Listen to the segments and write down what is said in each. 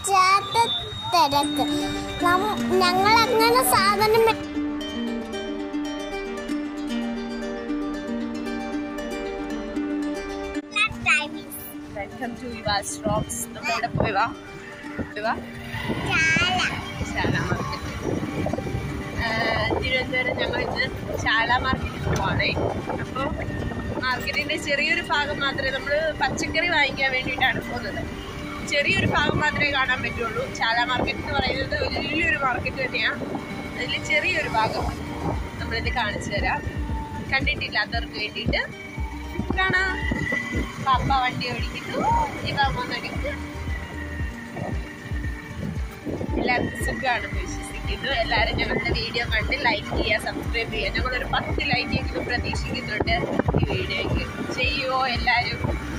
പറ്റാത്ത തിരക്ക് ഞങ്ങൾ അങ്ങനെ സാധനം മെ- വെൽക്കം ടു യുവാസ് റോക്സ് നമ്മളിവിടെ പോയി വാ പോയി വാ ചാല. ശാല മാർക്കറ്റ് തിരുവനന്തപുരം ഞങ്ങൾ ഇന്ന് ശാല മാർക്കറ്റിൽ പോവാണേ അപ്പോൾ മാർക്കറ്റിന്റെ ചെറിയൊരു ഭാഗം മാത്രമേ നമ്മൾ പച്ചക്കറി വാങ്ങിക്കാൻ വേണ്ടിയിട്ടാണ് പോകുന്നത് ചെറിയൊരു ഭാഗം മാത്രമേ കാണാൻ പറ്റുള്ളൂ ശാല മാർക്കറ്റ് എന്ന് പറയുന്നത് ഒരു വലിയൊരു മാർക്കറ്റ് തന്നെയാണ് അതിൽ ചെറിയൊരു ഭാഗം നമ്മളിത് കാണിച്ചു തരാം കണ്ടിട്ടില്ലാത്തവർക്ക് വേണ്ടിയിട്ട് കാണാം പാപ്പ വണ്ടി ഓടിക്കുന്നു ഇവ വന്നടിക്കുന്നു എല്ലാവർക്കും സുഖമാണെന്ന് വിശ്വസിക്കുന്നു എല്ലാവരും ഞങ്ങളുടെ വീഡിയോ കണ്ട് ലൈക്ക് ചെയ്യുക സബ്സ്ക്രൈബ് ചെയ്യുക ഞങ്ങളൊരു പത്ത് ലൈക്ക് എങ്കിലും പ്രതീക്ഷിക്കുന്നുണ്ട് ഈ വീഡിയോയ്ക്ക് ചെയ്യുമോ എല്ലാവരും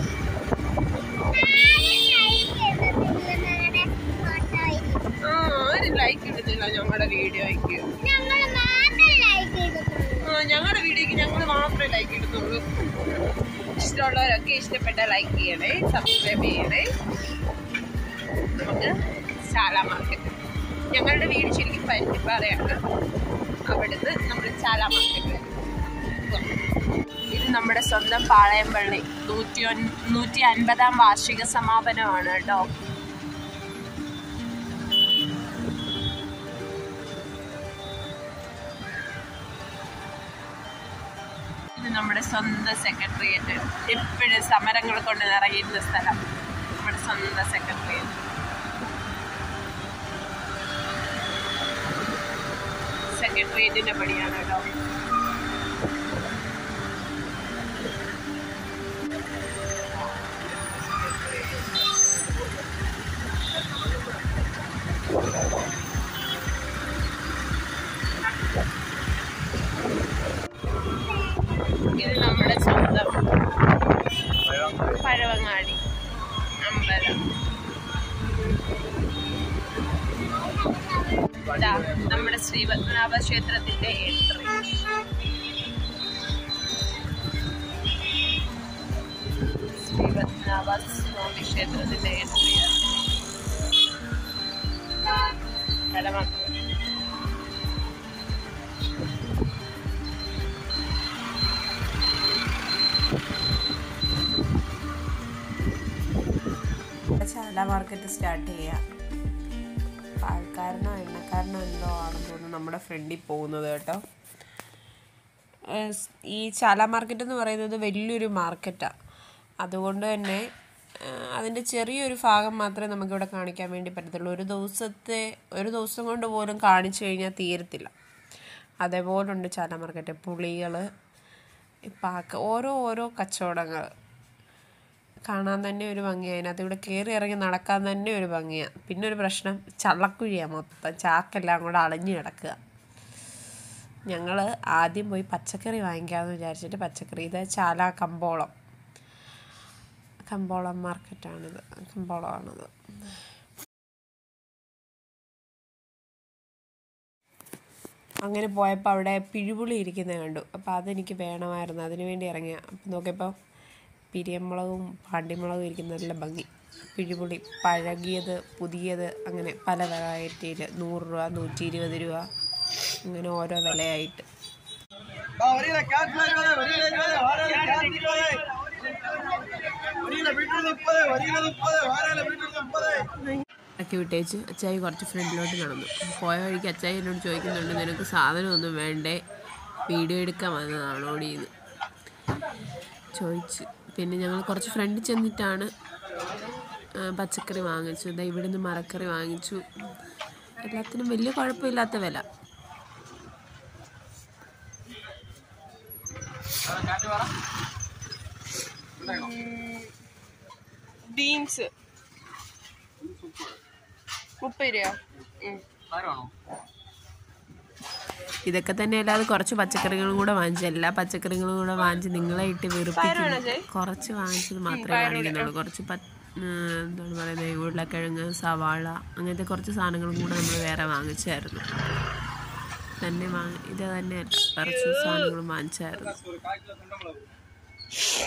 ആ ആരും ലൈക്ക് ഇടുന്നില്ല ഞങ്ങളുടെ വീഡിയോയ്ക്ക് ഞങ്ങള് മാത്രം like ചെയ്തിട്ടുള്ളൂ. ആ ഞങ്ങളുടെ വീഡിയോയ്ക്ക് ഞങ്ങൾ മാത്രമേ ലൈക്ക് ഇടുന്നുള്ളൂ ഇഷ്ടമുള്ളവരൊക്കെ ഇഷ്ടപ്പെട്ട ലൈക്ക് ചെയ്യണേ സബ്സ്ക്രൈബ് ചെയ്യണേ നമുക്ക് ചാല മാർക്കറ്റ് ഞങ്ങളുടെ വീട് ശരിക്കും പരുത്തിപ്പാറയാണ് അവിടുന്ന് നമ്മൾ ചാല മാർക്കറ്റ് വരും ഇത് നമ്മുടെ സ്വന്തം പാളയംപള്ളി നൂറ്റി ഒൻ നൂറ്റി അൻപതാം വാർഷിക സമാപനമാണ് കേട്ടോ ഇത് നമ്മുടെ സ്വന്തം സെക്രട്ടേറിയറ്റ് എപ്പോഴും സമരങ്ങൾ കൊണ്ട് നിറയുന്ന സ്ഥലം നമ്മുടെ സ്വന്തം സെക്രട്ടേറിയറ്റ് സെക്രട്ടേറിയറ്റിന്റെ പടിയാണ് കേട്ടോ ഇത് നമ്മുടെ സ്വന്തം പഴവങ്ങാടി അമ്പലം ഇതാ നമ്മുടെ ശ്രീപത്മനാഭ ക്ഷേത്രത്തിന്റെ എൻട്രി ശ്രീപത്മനാഭ സ്വാമി ക്ഷേത്രത്തിന്റെ എൻട്രിയാണ് കടമാക്കം ചാല മാർക്കറ്റ് സ്റ്റാർട്ട് ചെയ്യാം പാൽക്കാരനോ എണ്ണക്കാരനോ എന്തോ ആണെന്ന് തോന്നുന്നു നമ്മുടെ ഫ്രണ്ടിൽ പോകുന്നത് കേട്ടോ ഏസ് ഈ ചാല മാർക്കറ്റ് എന്ന് പറയുന്നത് വലിയൊരു മാർക്കറ്റാണ് അതുകൊണ്ട് തന്നെ ആ, അതിൻ്റെ ചെറിയൊരു ഭാഗം മാത്രമേ നമുക്കിവിടെ കാണിക്കാൻ വേണ്ടി പറ്റത്തുള്ളൂ ഒരു ദിവസത്തെ ഒരു ദിവസം കൊണ്ട് പോലും കാണിച്ചു കഴിഞ്ഞാൽ തീരത്തില്ല അതേപോലുണ്ട് ചാല മാർക്കറ്റ് പുളികൾ പാക്ക ഓരോ ഓരോ കച്ചവടങ്ങൾ കാണാൻ തന്നെ ഒരു ഭംഗിയാണ് അതിനകത്ത് ഇവിടെ കയറി ഇറങ്ങി നടക്കാൻ തന്നെ ഒരു ഭംഗിയാണ് പിന്നെ ഒരു പ്രശ്നം ചള്ളക്കുഴിയാണ് മൊത്തം ചാക്കെല്ലാം കൂടെ അളഞ്ഞു കിടക്കുക ഞങ്ങൾ ആദ്യം പോയി പച്ചക്കറി വാങ്ങിക്കാമെന്ന് വിചാരിച്ചിട്ട് പച്ചക്കറി ഇത് ചാല കമ്പോളം കമ്പോളം മാർക്കറ്റാണിത് കമ്പോളമാണിത് അങ്ങനെ പോയപ്പോൾ അവിടെ പിഴുപുളി ഇരിക്കുന്നത് കണ്ടു അപ്പോൾ അതെനിക്ക് വേണമായിരുന്നു അതിന് വേണ്ടി ഇറങ്ങിയ അപ്പം നോക്കിയപ്പോൾ പിരിയമുളകും പാണ്ടിമുളകും ഇരിക്കുന്ന നല്ല ഭംഗി പിഴുപുളി പഴകിയത് പുതിയത് അങ്ങനെ പല വെറൈറ്റിയിൽ നൂറ് രൂപ നൂറ്റി ഇരുപത് രൂപ അങ്ങനെ ഓരോ വിലയായിട്ട് வரியில கேட்ல இருக்காது வரியில இருக்காது வாரால கேட் இருக்காது வரியில மீட்டர் முப்பது வரியில முப்பது வாரால மீட்டர் முப்பது ഒക്കെ വിട്ടേച്ച് അച്ചായി കുറച്ച് ഫ്രണ്ടിലോട്ട് നടന്നു പോയ വഴിക്ക് അച്ചായി എന്നോട് ചോദിക്കുന്നുണ്ട് നിനക്ക് സാധനമൊന്നും വേണ്ടേ വീഡിയോ എടുക്കാൻ വന്നതാണോ ഓടിയെന്ന് ചോദിച്ച് പിന്നെ ഞങ്ങൾ കുറച്ച് ഫ്രണ്ട് ചെന്നിട്ടാണ് ആ, പച്ചക്കറി വാങ്ങിച്ചു ദാ ഇവിടുന്ന് മരക്കറി വാങ്ങിച്ചു എല്ലാത്തിനും വലിയ കുഴപ്പമില്ലാത്ത വില ബീൻസ് മുപ്പത് രൂപ ഇതൊക്കെ തന്നെ അല്ലാതെ കുറച്ച് പച്ചക്കറികളും കൂടെ വാങ്ങിച്ചു എല്ലാ പച്ചക്കറികളും കൂടെ വാങ്ങിച്ച് നിങ്ങളെ ഇട്ട് വെറുപ്പിക്കുന്നു കുറച്ച് വാങ്ങിച്ചത് മാത്രമേ കാണിക്കുന്നുള്ളൂ കുറച്ച് പ- ഉം, എന്താണ് പറയുന്നത് ഉരുളക്കിഴങ്ങ് സവാള അങ്ങനത്തെ കുറച്ച് സാധനങ്ങളും കൂടെ നമ്മൾ വേറെ വാങ്ങിച്ചായിരുന്നു തന്നെ വാങ്ങി ഇത് തന്നെയല്ല കുറച്ച് സാധനങ്ങളും വാങ്ങിച്ചായിരുന്നു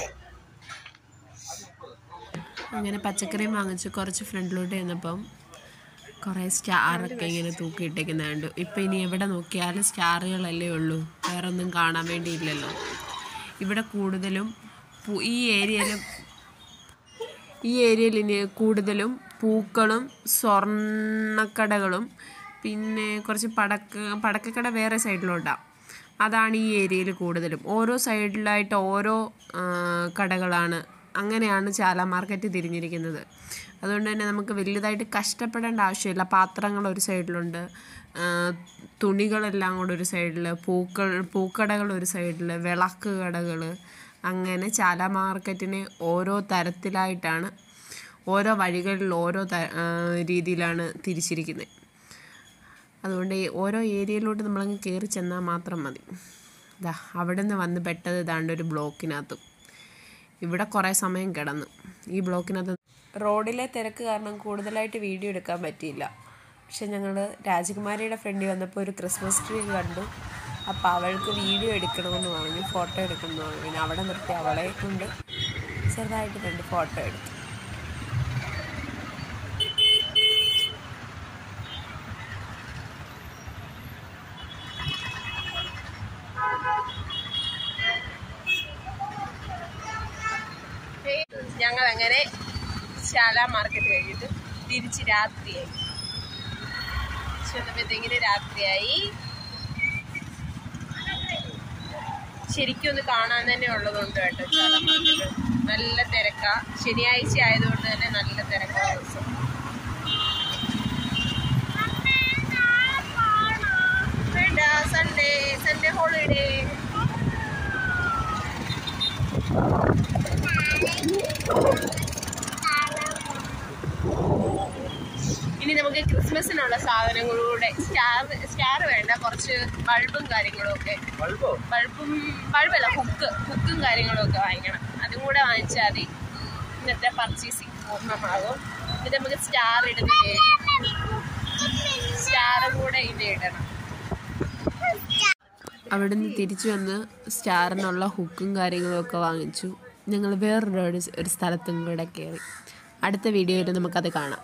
അങ്ങനെ പച്ചക്കറിയും വാങ്ങിച്ച് കുറച്ച് ഫ്രണ്ടിലോട്ട് ചെന്നപ്പം കുറേ സ്റ്റാറൊക്കെ ഇങ്ങനെ തൂക്കിയിട്ടേക്കുന്നത് കണ്ടു ഇപ്പം ഇനി എവിടെ നോക്കിയാലും സ്റ്റാറുകളല്ലേ ഉള്ളൂ വേറെ ഒന്നും കാണാൻ വേണ്ടിയില്ലല്ലോ ഇവിടെ കൂടുതലും പു- ഈ ഏരിയയിലും ഈ ഏരിയയിൽ ഇനി കൂടുതലും പൂക്കളും സ്വർണ്ണക്കടകളും പിന്നെ കുറച്ച് പടക്ക പടക്കക്കട വേറെ സൈഡിലോട്ടാണ് അതാണ് ഈ ഏരിയയിൽ കൂടുതലും ഓരോ സൈഡിലായിട്ട് ഓരോ ആ, കടകളാണ് അങ്ങനെയാണ് ചാല മാർക്കറ്റ് തിരിഞ്ഞിരിക്കുന്നത് അതുകൊണ്ട് തന്നെ നമുക്ക് വലുതായിട്ട് കഷ്ടപ്പെടേണ്ട ആവശ്യമില്ല പാത്രങ്ങൾ ഒരു സൈഡിലുണ്ട് ആ, തുണികളെല്ലാം കൂടെ ഒരു സൈഡിൽ പൂക്കൾ പൂക്കടകൾ ഒരു സൈഡിൽ വിളക്ക് കടകൾ അങ്ങനെ ചാല മാർക്കറ്റിനെ ഓരോ തരത്തിലായിട്ടാണ് ഓരോ വഴികളിൽ ഓരോ ത ആ, രീതിയിലാണ് തിരിച്ചിരിക്കുന്നത് അതുകൊണ്ട് ഈ ഓരോ ഏരിയയിലോട്ട് നമ്മളങ്ങ് കയറി ചെന്നാൽ മാത്രം മതി ഇതാ അവിടെ നിന്ന് വന്ന് പെട്ടത് ഇതാണ്ട് ഒരു ബ്ലോക്കിനകത്തും ഇവിടെ കുറേ സമയം കിടന്നു ഈ ബ്ലോക്കിനകത്ത് റോഡിലെ തിരക്ക് കാരണം കൂടുതലായിട്ട് വീഡിയോ എടുക്കാൻ പറ്റിയില്ല പക്ഷെ ഞങ്ങൾ രാജകുമാരിയുടെ ഫ്രണ്ടിൽ വന്നപ്പോൾ ഒരു ക്രിസ്മസ് ട്രീ കണ്ടു അപ്പോൾ അവൾക്ക് വീഡിയോ എടുക്കണമെന്ന് പറഞ്ഞു ഫോട്ടോ എടുക്കണമെന്ന് പറഞ്ഞു പിന്നെ അവിടെ നിർത്തി അവളെ കൊണ്ട് ചെറുതായിട്ട് രണ്ട് ഫോട്ടോ എടുത്തു ഞങ്ങൾ അങ്ങനെ ശാല മാർക്കറ്റ് കഴിഞ്ഞിട്ട് തിരിച്ച് രാത്രിയായി ചെന്നപ്പോഴത്തേക്കിന് രാത്രിയായി ശരിക്കും ഒന്ന് കാണാൻ തന്നെ ഉള്ളതുകൊണ്ട് കേട്ടോ ശാല മാർക്കറ്റ് നല്ല തിരക്കാ ശനിയാഴ്ച ആയതുകൊണ്ട് തന്നെ നല്ല തിരക്കാ ദിവസം വേണ്ട സൺഡേ സൺഡേ ഹോളിഡേ ഇനി നമുക്ക് ക്രിസ്മസിനുള്ള സാധനങ്ങളുടെ സ്റ്റാർ സ്റ്റാർ വേണ്ട കുറച്ച് ബൾബും കാര്യങ്ങളും ഒക്കെ ബൾബോ ബൾബും ബൾബല്ല ഹുക്ക് ഹുക്കും കാര്യങ്ങളും ഒക്കെ വാങ്ങിക്കണം അതും കൂടെ വാങ്ങിച്ചാൽ മതി ഇന്നത്തെ പർച്ചേസിങ് പൂർണ്ണമാകും എന്നിട്ട് നമുക്ക് സ്റ്റാർ ഇടുന്നത് സ്റ്റാറും കൂടെ ഇത് ഇടണം അവിടുന്ന് തിരിച്ചു വന്ന് സ്റ്റാറിനുള്ള ഹുക്കും കാര്യങ്ങളും ഒക്കെ വാങ്ങിച്ചു ഞങ്ങൾ വേറൊരു ഒരു- ഒരു സ്ഥലത്തും കൂടെ കയറി അടുത്ത വീഡിയോയിൽ നമുക്കത് കാണാം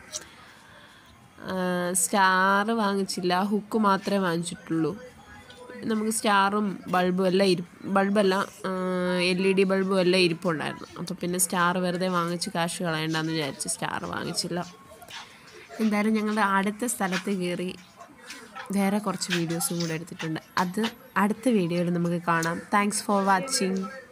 സ്റ്റാർ വാങ്ങിച്ചില്ല ഹുക്ക് മാത്രമേ വാങ്ങിച്ചിട്ടുള്ളൂ നമുക്ക് സ്റ്റാറും ബൾബും എല്ലാം ഇരി ബൾബല്ല എൽ ഇ ഡി ബൾബും എല്ലാം ഇരിപ്പുണ്ടായിരുന്നു അപ്പോൾ പിന്നെ സ്റ്റാർ വെറുതെ വാങ്ങിച്ച് കാശ് കളയണ്ടെന്ന് വിചാരിച്ച് സ്റ്റാർ വാങ്ങിച്ചില്ല എന്തായാലും ഞങ്ങളുടെ അടുത്ത സ്ഥലത്ത് കയറി വേറെ കുറച്ച് വീഡിയോസും കൂടെ എടുത്തിട്ടുണ്ട് അത് അടുത്ത വീഡിയോയിൽ നമുക്ക് കാണാം താങ്ക്സ് ഫോർ വാച്ചിങ്